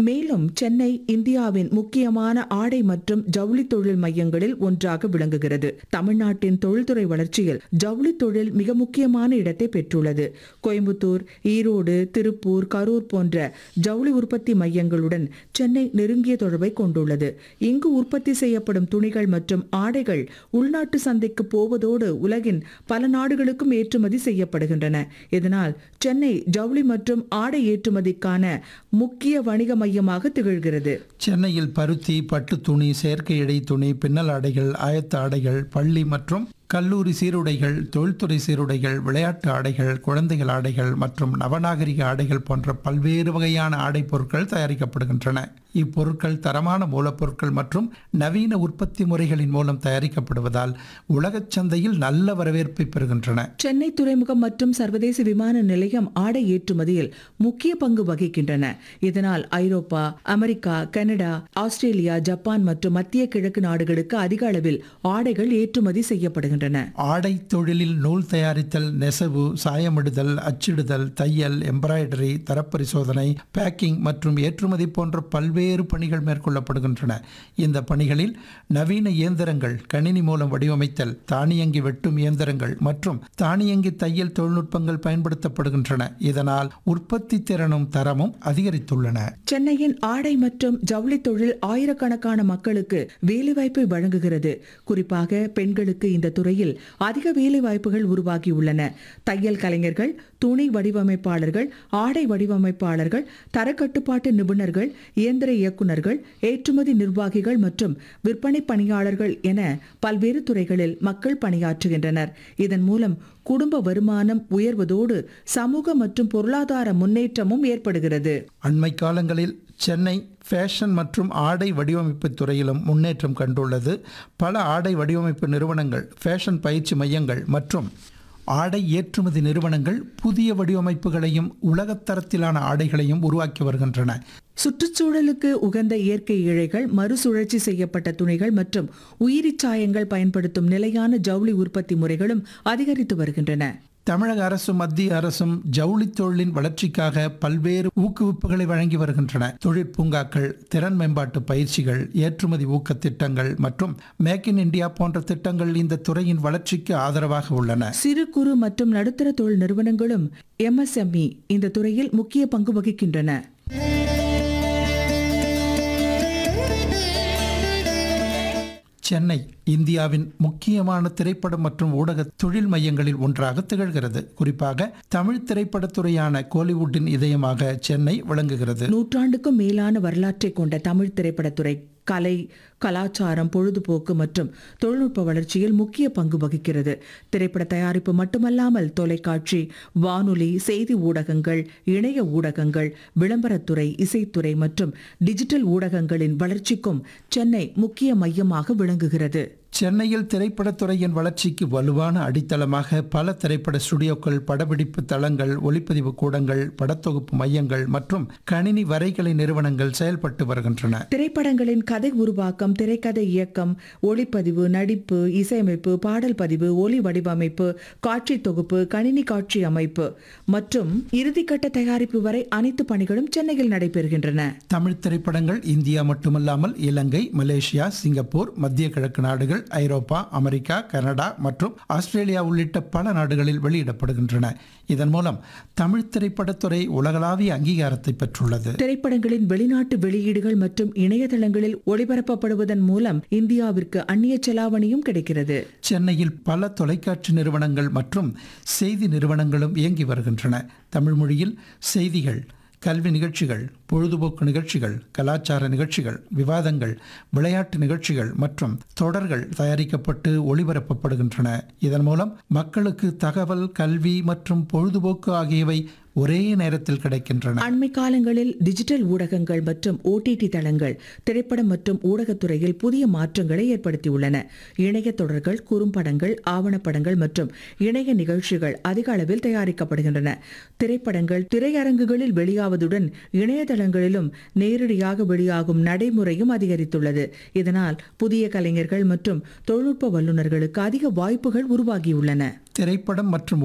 மேலும் சென்னை இந்தியாவின் முக்கியமான ஆடை மற்றும் ஜவுளி தொழில் மையங்களில் ஒன்றாக விளங்குகிறது தமிழ்நாட்டின் தொழில்துறை வளர்ச்சியில் ஜவுளி தொழில் மிக முக்கியமான இடத்தை பெற்றுள்ளது கோயம்புத்தூர் ஈரோடு திருப்பூர் கரூர் போன்ற ஜவுளி உற்பத்தி மையங்களுடன் சென்னை நெருங்கிய தொடர்பை கொண்டுள்ளது இங்கு உற்பத்தி செய்யப்படும் துணிகள் மற்றும் ஆடைகள் உள்நாட்டு சந்தைக்கு போவதோடு உலகின் பல நாடுகளுக்கும் ஏற்றுமதி செய்யப்படுகின்றன இதனால் சென்னை ஜவுளி மற்றும் ஆடை ஏற்றுமதிக்கான முக்கிய வணிக மையமாக திகழ்கிறது சென்னையில் பருத்தி பட்டு துணி செயற்கை இடை துணி பின்னல் ஆடைகள் ஆயத்த ஆடைகள் பள்ளி மற்றும் கல்லூரி சீருடைகள் தொழில்துறை சீருடைகள் விளையாட்டு ஆடைகள் குழந்தைகள் ஆடைகள் மற்றும் நவநாகரிக ஆடைகள் போன்ற பல்வேறு வகையான ஆடை பொருட்கள் தயாரிக்கப்படுகின்றன இப்பொருட்கள் தரமான மூலப்பொருட்கள் மற்றும் நவீன உற்பத்தி முறைகளின் மூலம் தயாரிக்கப்படுவதால் உலகச் சந்தையில் நல்ல வரவேற்பை பெறுகின்றன சென்னை துறைமுகம் மற்றும் சர்வதேச விமான நிலையம் ஆடை ஏற்றுமதியில் முக்கிய பங்கு வகிக்கின்றன இதனால் Europe America Canada Australia Japan மற்றும் மத்திய கிழக்கு நாடுகளுக்கு அதிக அளவில் ஆடைகள் ஏற்றுமதி செய்யப்படுகின்றன ஆடை தொழிலில் நூல் தயாரித்தல் நெசவு சாயமிடுதல் அச்சிடுதல் தையல் எம்ப்ராய்டரி தரப்பரிசோதனை பேக்கிங் மற்றும் ஏற்றுமதி போன்ற பல்வேறு பணிகள் மேற்கொள்ளப்படுகின்றன இந்த பணிகளில் நவீன இயந்திரங்கள் கணினி மூலம் வடிவமைத்தல் தானியங்கி வெட்டும் இயந்திரங்கள் மற்றும் தானியங்கி தையல் தொழில்நுட்பங்கள் பயன்படுத்தப்படுகின்றன இதனால் உற்பத்தி திறனும் தரமும் அதிகரித்துள்ளன சென்னையின் ஆடை மற்றும் ஜவுளி தொழில் ஆயிரக்கணக்கான மக்களுக்கு வேலைவாய்ப்பை வழங்குகிறது குறிப்பாக பெண்களுக்கு இந்த துறையில் அதிக வேலைவாய்ப்புகள் உருவாகியுள்ளன தையல் கலைஞர்கள் துணி வடிவமைப்பாளர்கள் ஆடை வடிவமைப்பாளர்கள் தரக்கட்டுப்பாட்டு நிபுணர்கள் இயந்திர இயக்குநர்கள் ஏற்றுமதி நிர்வாகிகள் மற்றும் விற்பனை பணியாளர்கள் என பல்வேறு துறைகளில் மக்கள் பணியாற்றுகின்றனர் இதன் மூலம் குடும்ப வருமானம் உயர்வதோடு சமூக மற்றும் பொருளாதார முன்னேற்றமும் ஏற்படுகிறது அண்மை காலங்களில் சென்னை ஃபேஷன் மற்றும் ஆடை வடிவமைப்பு துறையிலும் முன்னேற்றம் கண்டுள்ளது பல ஆடை வடிவமைப்பு நிறுவனங்கள் ஃபேஷன் பயிற்சி மையங்கள் மற்றும் ஆடை ஏற்றுமதி நிறுவனங்கள் புதிய வடிவமைப்புகளையும் உலகத்தரத்திலான ஆடைகளையும் உருவாக்கி வருகின்றன சுற்றுச்சூழலுக்கு உகந்த இயற்கை இழைகள் மறுசுழற்சி செய்யப்பட்ட துணிகள் மற்றும் உயிரிச் சாயங்கள் பயன்படுத்தும் நிலையான ஜவுளி உற்பத்தி முறைகளும் அதிகரித்து வருகின்றன தமிழக அரசும் மத்திய அரசும் ஜவுளி தொழிலின் வளர்ச்சிக்காக பல்வேறு ஊக்குவிப்புகளை வழங்கி வருகின்றன தொழிற்பூங்காக்கள் திறன் மேம்பாட்டு பயிற்சிகள் ஏற்றுமதி ஊக்க திட்டங்கள் மற்றும் மேக் இன் இந்தியா போன்ற திட்டங்கள் இந்த துறையின் வளர்ச்சிக்கு ஆதரவாக உள்ளன சிறு குறு மற்றும் நடுத்தர தொழில் நிறுவனங்களும் எம்எஸ்எம்இ இந்த துறையில் முக்கிய பங்கு வகிக்கின்றன சென்னை இந்தியாவின் முக்கியமான திரைப்படம் மற்றும் ஊடக தொழில் மையங்களில் ஒன்றாக திகழ்கிறது குறிப்பாக தமிழ் திரைப்படத்துறையான கோலிவுட்டின் இதயமாக சென்னை விளங்குகிறது நூற்றாண்டுக்கும் மேலான வரலாற்றை கொண்ட தமிழ் திரைப்படத்துறை கலை கலாச்சாரம் பொழுதுபோக்கு மற்றும் தொழில்நுட்ப வளர்ச்சியில் முக்கிய பங்கு வகிக்கிறது திரைப்பட தயாரிப்பு மட்டுமல்லாமல் தொலைக்காட்சி வானொலி செய்தி ஊடகங்கள் இணைய ஊடகங்கள் விளம்பரத்துறை இசைத்துறை மற்றும் டிஜிட்டல் ஊடகங்களின் வளர்ச்சிக்கும் சென்னை முக்கிய மையமாக விளங்குகிறது சென்னையில் திரைப்படத்துறையின் வளர்ச்சிக்கு வலுவான அடித்தளமாக பல திரைப்பட ஸ்டுடியோக்கள் படப்பிடிப்பு தளங்கள் ஒளிப்பதிவு கூடங்கள் படத்தொகுப்பு மையங்கள் மற்றும் கணினி வரைகலை நிறுவனங்கள் செயல்பட்டு வருகின்றன திரைப்படங்களின் கதை உருவாக்கம் திரைக்கதை இயக்கம் ஒளிப்பதிவு நடிப்பு இசையமைப்பு பாடல் பதிவு ஒலி வடிவமைப்பு காட்சி தொகுப்பு கணினி காட்சி அமைப்பு மற்றும் இறுதிக்கட்ட தயாரிப்பு வரை அனைத்து பணிகளும் சென்னையில் நடைபெறுகின்றன தமிழ் திரைப்படங்கள் இந்தியா மட்டுமல்லாமல் இலங்கை மலேசியா சிங்கப்பூர் மத்திய கிழக்கு நாடுகள் ஐரோப்பா அமெரிக்கா கனடா மற்றும் ஆஸ்திரேலியா உள்ளிட்ட பல நாடுகளில் வெளியிடப்படுகின்றன இதன் மூலம் தமிழ் திரைப்படத்துறை உலகளாவிய அங்கீகாரத்தை பெற்றுள்ளது திரைப்படங்களின் வெளிநாட்டு வெளியீடுகள் மற்றும் இணையதளங்களில் ஒளிபரப்பப்படுவதன் மூலம் இந்தியாவிற்கு அந்நிய செலாவணியும் கிடைக்கிறது சென்னையில் பல தொலைக்காட்சி நிறுவனங்கள் மற்றும் செய்தி நிறுவனங்களும் இயங்கி வருகின்றன தமிழ் மொழியில் செய்திகள் கல்வி நிகழ்ச்சிகள் பொழுதுபோக்கு நிகழ்ச்சிகள் கலாச்சார நிகழ்ச்சிகள் விவாதங்கள் விளையாட்டு நிகழ்ச்சிகள் மற்றும் தொடர்கள் தயாரிக்கப்பட்டு ஒளிபரப்பப்படுகின்றன இதன் மூலம் மக்களுக்கு தகவல் கல்வி மற்றும் பொழுதுபோக்கு ஆகியவை ஒரே நேரத்தில் கிடைக்கின்றன அண்மை காலங்களில் டிஜிட்டல் ஊடகங்கள் மற்றும் ஓடிடி தளங்கள் திரைப்படம் மற்றும் ஊடகத்துறையில் புதிய மாற்றங்களை ஏற்படுத்தியுள்ளன இணைய தொடர்கள் குறும்படங்கள் ஆவணப்படங்கள் மற்றும் இணைய நிகழ்ச்சிகள் அதிக அளவில் தயாரிக்கப்படுகின்றன திரைப்படங்கள் திரையரங்குகளில் வெளியாவதுடன் இணையதளங்களிலும் நேரடியாக வெளியாகும் நடைமுறையும் அதிகரித்துள்ளது இதனால் புதிய கலைஞர்கள் மற்றும் தொழில்நுட்ப வல்லுநர்களுக்கு அதிக வாய்ப்புகள் உருவாகியுள்ளன திரைப்படம் மற்றும்